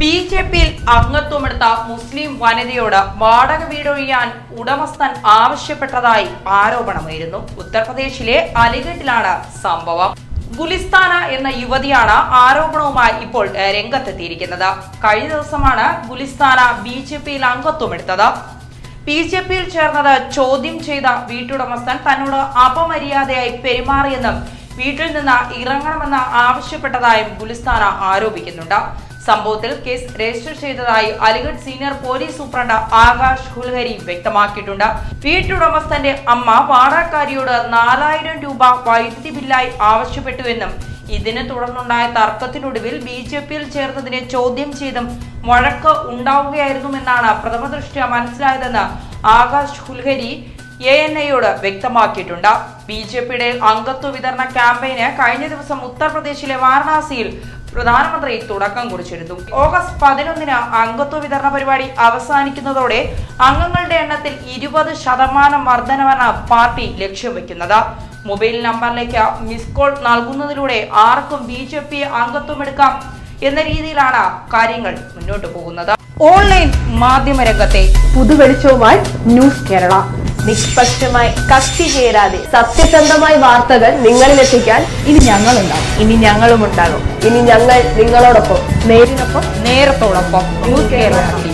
B J പിയിൽ അംഗത്വമെടുത്ത മുസ്ലിം വനിതയോട് വാടക വീടൊഴിയാൻ ഉടമസ്ഥൻ ആവശ്യപ്പെട്ടതായി ആരോപണമായിരുന്നു ഉത്തർപ്രദേശിലെ അലിഗഡിലാണ് സംഭവം ഗുലിസ്ഥാന എന്ന യുവതിയാണ് ആരോപണവുമായി ഇപ്പോൾ ഏഹ്, രംഗത്തെത്തിയിരിക്കുന്നത് കഴിഞ്ഞ ദിവസമാണ് ഗുലിസ്ഥാന ബി ജെ പിയിൽ അംഗത്വമെടുത്തത് ബി ജെ പിയിൽ ചേർന്നത് ചോദ്യം ചെയ്ത വീട്ടുടമസ്ഥൻ തന്നോട് അപമര്യാദയായി പെരുമാറിയെന്നും വീട്ടിൽ നിന്ന് ഇറങ്ങണമെന്ന് ആവശ്യപ്പെട്ടതായും ഗുലിസ്ഥാന ആരോപിക്കുന്നുണ്ട് സംഭവത്തിൽ കേസ് രജിസ്റ്റർ ചെയ്തതായി Aligarh senior police superintendent Akash Hulhari വ്യക്തമാക്കിയിട്ടുണ്ട് വീട്ടുടമസ്ഥന്റെ അമ്മ വാടകക്കാരിയോട് നാലായിരം രൂപ വൈദ്യുതി ബില്ലായി ആവശ്യപ്പെട്ടുവെന്നും ഇതിനെ തുടർന്നുണ്ടായ തർക്കത്തിനൊടുവിൽ ബി ജെ പിയിൽ ചേർന്നതിനെ ചോദ്യം ചെയ്തും വഴക്ക് ഉണ്ടാവുകയായിരുന്നുവെന്നാണ് പ്രഥമ ദൃഷ്ട്യ മനസ്സിലായതെന്ന് ആകാശ് ഹുൽഹരി എ എൻ ഐയോട് വ്യക്തമാക്കിയിട്ടുണ്ട് ബി ജെ പിയുടെ അംഗത്വ വിതരണ ക്യാമ്പയിന് കഴിഞ്ഞ ദിവസം ഉത്തർപ്രദേശിലെ വാരണാസിയിൽ പ്രധാനമന്ത്രി തുടക്കം കുറിച്ചിരുന്നു ഓഗസ്റ്റ് പതിനൊന്നിന് അംഗത്വ വിതരണ പരിപാടി അവസാനിക്കുന്നതോടെ അംഗങ്ങളുടെ എണ്ണത്തിൽ ഇരുപത് ശതമാനം വർധനവാണ് പാർട്ടി ലക്ഷ്യം വെക്കുന്നത് മൊബൈൽ നമ്പറിലേക്ക് മിസ് കോൾ നൽകുന്നതിലൂടെ ആർക്കും ബി ജെ പി അംഗത്വം എന്ന രീതിയിലാണ് കാര്യങ്ങൾ മുന്നോട്ട് പോകുന്നത് ഓൺലൈൻ മാധ്യമരംഗത്തെ പുതുവെളിച്ചവുമായി ന്യൂസ് കേരള നിഷ്പക്ഷമായി കത്തി ചേരാതെ സത്യസന്ധമായ വാർത്തകൾ നിങ്ങളിലെത്തിക്കാൻ ഇനി ഞങ്ങളുണ്ടാവും ഇനി ഞങ്ങളും ഉണ്ടാകും ഇനി ഞങ്ങൾ നിങ്ങളോടൊപ്പം നേരിനൊപ്പം നേരത്തോടൊപ്പം ന്യൂസ് കേരള